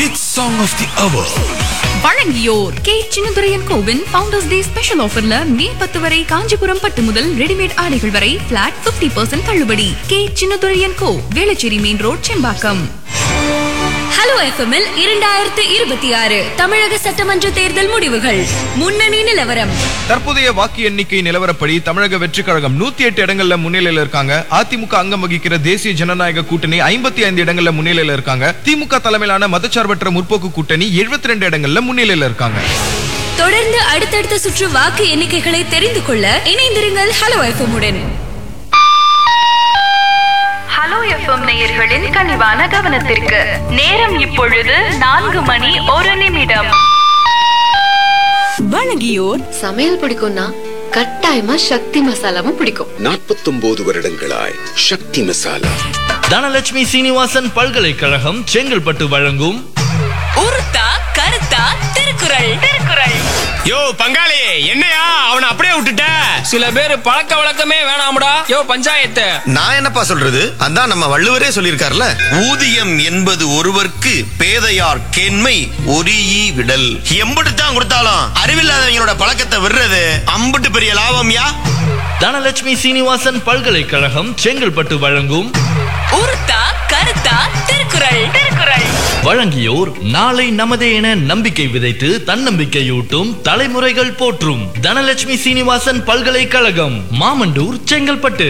It's Song of the Hour. வழங்கியோர் K Chinnadurayan கோவின் founders day special ஆஃபர்ல மே பத்து வரை காஞ்சிபுரம் பட்டு முதல் ரெடிமேட் ஆடைகள் வரை பிளாட் 50% பர்சன்ட் தள்ளுபடி K Chinnadurayan co Velachery main road Sembakkam hello எஃப்எம்எல் இரண்டாயிரத்து இருபத்தி ஆறு தமிழக சட்டமன்ற தேர்தல் முடிவுகள் முன்னணி நிலவரம் தற்போதைய வாக்கு எண்ணிக்கை நிலவரப்படி தமிழக வெற்றி கழகம் நூத்தி எட்டு இடங்கள்ல முன்னிலையில இருக்காங்க அதிமுக அங்கம் வகிக்கிற தேசிய ஜனநாயக கூட்டணி ஐம்பத்தி ஐந்து இடங்கள்ல முன்னிலையில இருக்காங்க திமுக தலைமையிலான மதச்சார்பற்ற முற்போக்கு கூட்டணி 72 ரெண்டு இடங்கள்ல முன்னிலையில இருக்காங்க தொடர்ந்து அடுத்தடுத்த சுற்று வாக்கு எண்ணிக்கைகளை தெரிந்து கொள்ள இணைந்திருங்கள் ஹலோ எஃப்எம் உடன் ஹலோ எஃப்எம் நேயர்களின் கனிவான கவனத்திற்கு நேரம் இப்பொழுது நான்கு மணி ஒரு நிமிடம் வழங்கியோர் சமையல் பிடிக்கும்னா கட்டாயமா சக்தி மசாலாவும் பிடிக்கும் நாற்பத்தொன்பது வருடங்களாய் சக்தி மசாலா தனலட்சுமி சீனிவாசன் பல்கலைக்கழகம் செங்கல்பட்டு வழங்கும் உருத்தா கருத்தா திருக்குறள் திருக்குறள் யோ பங்காளி என்னையா அவனை அப்படியே விட்டுட்ட சில பேர் பழக்க வழக்கமே வேணாம்டா யோ பஞ்சாயத்து நான் என்னப்பா சொல்றது அதான் நம்ம வள்ளுவரே சொல்லியிருக்காருல ஊதியம் என்பது ஒருவர்க்கு பேதையார் கேண்மை ஒரியி விடல் எம்புட்டு தான் கொடுத்தாலும் அறிவில்லாதவங்களோட பழக்கத்தை விடுறது அம்புட்டு பெரிய லாபம்யா தனலட்சுமி சீனிவாசன் பல்கலைக்கழகம் செங்கல்பட்டு வழங்கும் உருத்தா கருத்தா திருக்குறள் திருக்குறள் வழங்கியோர் நாளை நமதே என நம்பிக்கை விதைத்து தன்னம்பிக்கையூட்டும் தலைமுறைகள் போற்றும் தனலட்சுமி சீனிவாசன் பல்கலைக்கழகம் மாமண்டூர் செங்கல்பட்டு